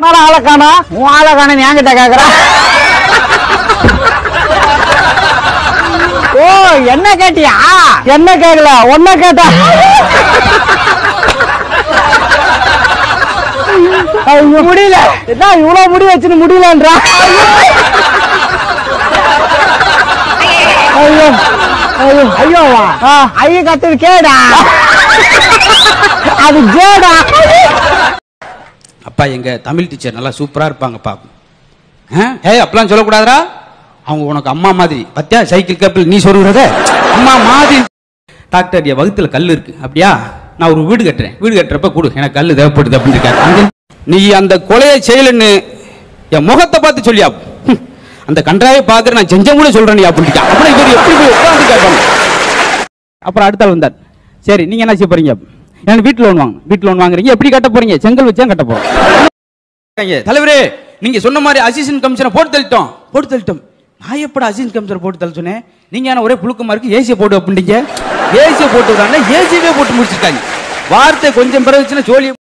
போனாலும் ஆளை காணோம் உன் ஆளை காணும் என்கிட்ட கேக்குற ஓ என்ன கேட்டியா என்ன கேக்கல ஒன்ன கேட்டா ஐயோ, முடியல என்ன இவ்வளவு முடி வச்சுன்னு முடியலன்றா ஐயோ ஐயோ ஐயோவா ஐய கத்துது கேடா அது ஜேடா அப்பா எங்க தமிழ் டீச்சர் நல்லா சூப்பரா இருப்பாங்கப்பா ஆ? ஏய் அப்பெல்லாம் சொல்லக்கூடாதுடா அவங்க உனக்கு அம்மா மாதிரி பத்தியா சைக்கிள் கப்பில் நீ சொல்றத அம்மா மாதிரி டாக்டர் என் வகுத்துல கல் இருக்கு அப்படியா நான் ஒரு வீடு கட்டுறேன் வீடு கட்டுறப்ப கொடு எனக்கு கல் தேவைப்படுது அப்படின்னு இருக்காரு அந்த- நீ அந்த கொலையை செய்யலன்னு என் முகத்தை பார்த்து சொல்லியா ஹம், அந்த கன்றாவை பார்க்குற நான் செஞ்ச கூட சொல்றேன் நீ அப்படின்ட்டு அப்புறம் இவர் எப்படி போய் உட்கார்ந்து கேட்பாங்க அப்புறம் அடுத்த ஆள் வந்தார் சரி நீங்க என்ன செய்ய போறீங்க எனக்கு வீட்டு லோன் வாங்க வீட்டு லோன் வாங்குறீங்க எப்படி கட்ட போறீங்க செங்கல் வச்சா கட்ட போறோம் ஐயா, தலைவரே நீங்க சொன்ன மாதிரி அசிஸ்டன்ட் கமிஷனை போட்டு தள்ளிட்டோம் போட்டு தள்ளிட்டோம் நான் எப்பட அசிஸ்டன்ட் கமிஷனர் போட்டு தள்ள சொன்னேன் நீங்க என்ன ஒரே புழுக்கமா இருக்கு ஏசியை போட்டு அப்படிங்க ஏசியை போட்டு விடாங்க ஏசியவே போட்டு முடிச்சிருக்காங்க வார்த்தை கொஞ்சம் பிறகுச்சுன்னா ஜோலி